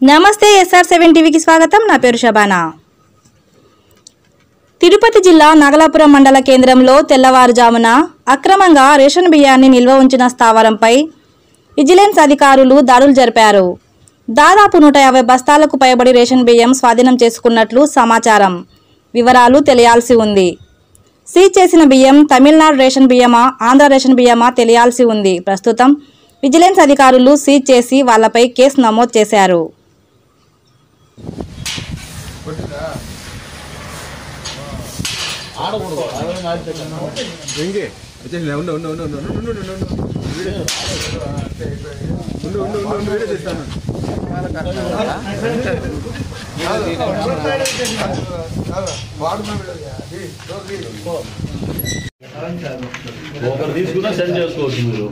నమస్తే SR seven టీవీకి స్వాగతం నా పేరు శబానా తిరుపతి జిల్లా నాగలాపురం మండల కేంద్రంలో తెల్లవారుజామున అక్రమంగా రేషన్ బియ్యాన్ని నిల్వ ఉంచిన స్థావరంపై విజిలెన్స్ అధికారులు దాడులు జరిపారు దాదాపు నూట యాభై బస్తాలకు పైబడి రేషన్ బియ్యం స్వాధీనం చేసుకున్నట్లు సమాచారం వివరాలు తెలియాల్సి ఉంది సీజ్ చేసిన బియ్యం తమిళనాడు రేషన్ బియ్యమా ఆంధ్ర రేషన్ బియ్యమా తెలియాల్సి ఉంది ప్రస్తుతం విజిలెన్స్ అధికారులు సీజ్ చేసి వాళ్లపై కేసు నమోదు చేశారు ಹೆಂಗೆ వచ్చేసి ఉండు ఉండు ఉండు ఉండు ఉండు ఉండు ఉండు వీడియో ఉండు ఉండు ఉండు ఉండు వీడియో చేస్తాను ఒకరు తీసుకున్నా సెండ్ చేసుకోవచ్చు మీరు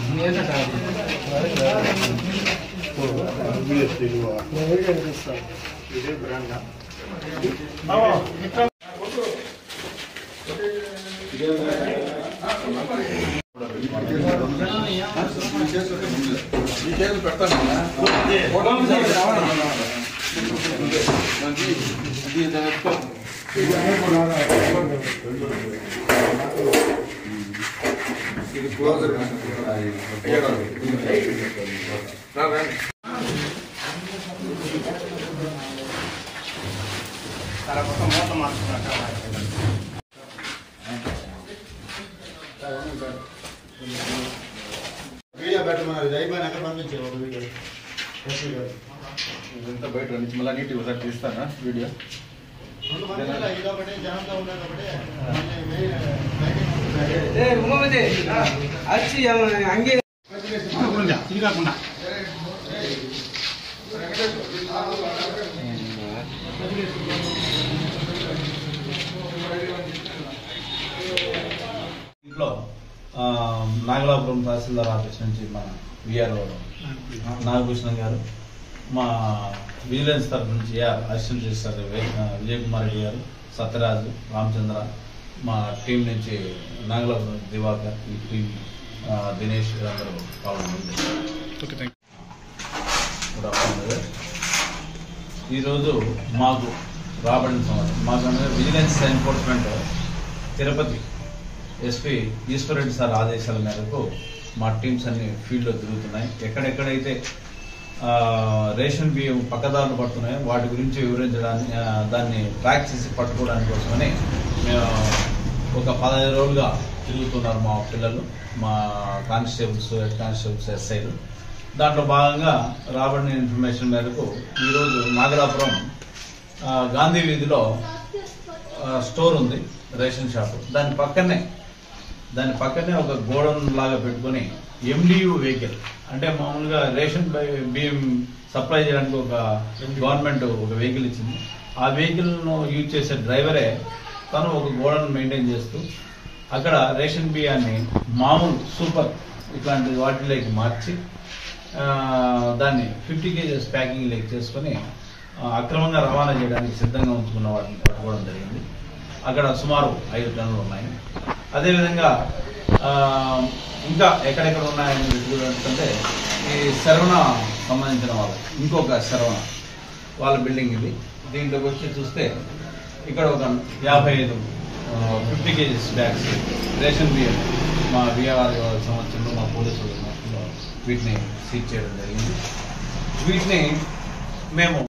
వీడియో పెట్టమన్నారు ఇది అయిపోయినాక పంపించే ఒక వీడియో ఎస్పీ గారు ఇదంతా బయట నుంచి మళ్ళీ నీట్గా ఒకసారి తీస్తానా వీడియో రెండు మంది ఇదొకటి జనంతో ఉండేది ఒకటి మళ్ళీ మెయిన్ బయటికి ಹಂಗೆ ఇంట్లో ఆ, నాగలాపురం తహసీల్దార్ ఆఫీస్ నుంచి మన విఆర్ఓ నాగభూషణం గారు మా విజిలెన్స్ తరఫు నుంచి A R assistant register Vijay Kumar Reddy గారు సత్యరాజు రామచంద్ర మా టీం నుంచి నాగలాపురం దివాకర్ ఈ టీం ఆ, దినేష్ వీరందరూ పాల్గొంది గుడ్ ఆఫ్టర్నూన్ ఈరోజు మాకు రాబడిన సమాచారం మాకు అంటే vigilance enforcement Tirupati S P Eswar Reddy sir ఆదేశాల మేరకు మా టీమ్స్ అన్ని ఫీల్డ్లో తిరుగుతున్నాయి ఎక్కడెక్కడైతే ఆ, రేషన్ బియ్యం పక్కదారులు పడుతున్నాయో వాటి గురించి వివరించడానికి ఆ, దాన్ని ట్రాక్ చేసి పట్టుకోవడానికి కోసమని మేము ఒక పదహైదు రోజులుగా తిరుగుతున్నారు మా పిల్లలు మా కానిస్టేబుల్స్ హెడ్ కానిస్టేబుల్స్ ఎస్ఐలు దాంట్లో భాగంగా రాబడిన ఇన్ఫర్మేషన్ మేరకు ఈరోజు నాగరాపురం ఆ, గాంధీ వీధిలో ఆ, స్టోర్ ఉంది రేషన్ షాప్ దాని పక్కనే దాని పక్కనే ఒక గోడౌన్ లాగా పెట్టుకొని ఎండియు వెహికల్ అంటే మామూలుగా రేషన్ బి- బియ్యం సప్లై చేయడానికి ఒక గవర్నమెంట్ ఒక వెహికల్ ఇచ్చింది ఆ వెహికల్ ను యూజ్ చేసే డ్రైవరే తను ఒక గోడౌన్ మెయింటైన్ చేస్తూ అక్కడ రేషన్ బియ్యాన్ని మామూలు సూపర్ ఇట్లాంటి వాటిలోకి మార్చి ఆ, దాన్ని ఫిఫ్టీ కేజెస్ ప్యాకింగ్ లెక్ చేసుకొని ఆ, అక్రమంగా రవాణా చేయడానికి సిద్ధంగా ఉంచుకున్న వాటిని పట్టుకోవడం జరిగింది అక్కడ సుమారు ఐదు టన్నులు ఉన్నాయి అదేవిధంగా ఆ, ఇంకా ఎక్కడెక్కడ ఉన్నాయని వెతుకుతుంటే ఈ శరవణ సంబంధించిన వాళ్ళు ఇంకొక శరవణ వాళ్ళ బిల్డింగ్ ఇది దీంట్లోకి వచ్చి చూస్తే ఇక్కడ ఒక యాభై ఐదు ఫిఫ్టీ కేజీస్ బ్యాగ్స్ రేషన్ బియ్యం మా విఆర్ సంవత్సరంలో మా పోలీసుల సంవత్సరంలో వీటిని సీజ్ చేయడం జరిగింది వీటిని మేము